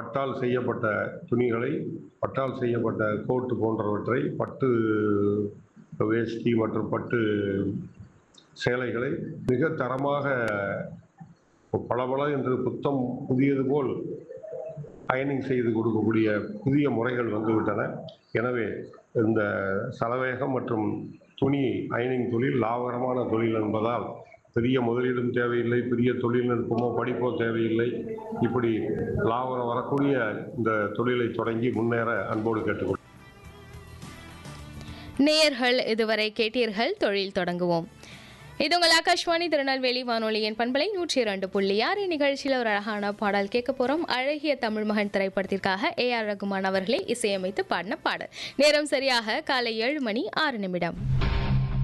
பட்டால் செய்யப்பட்ட துணிகளை பட்டால் செய்யப்பட்ட கோட்டு போன்றவற்றை பட்டு வேஷ்டி மற்றும் பட்டு சேலைகளை மிக தரமாக பளபள என்று புத்தம் புதியது போல் அயனிங் செய்து கொடுக்கக்கூடிய புதிய முறைகள் வந்துவிட்டன எனவே இந்த சலவேகம் மற்றும் துணி அயனிங் தொழில் லாபகரமான தொழில் என்பதால் பெரிய முதலீடும் தேவையில்லை பெரிய தொழில்நுட்பமோ படிப்போ தேவையில்லை இப்படி லாபகம் வரக்கூடிய இந்த தொழிலை தொடங்கி முன்னேற அன்போடு கேட்டுக்கொள்கிறேன் நேயர்கள் இதுவரை கேட்டீர்கள் தொழில் தொடங்குவோம் இது உங்கள் ஆகாஷ்வாணி திருநெல்வேலி வானொலியின் பண்பலை நூற்றி இரண்டு புள்ளி ஆறு நிகழ்ச்சியில் ஒரு அழகான பாடல் கேட்க போறோம் அழகிய தமிழ் மகன் திரைப்படத்திற்காக ஏ ஆர் ரகுமான் அவர்களே இசையமைத்து பாடின பாடல் நேரம் சரியாக காலை ஏழு மணி ஆறு நிமிடம்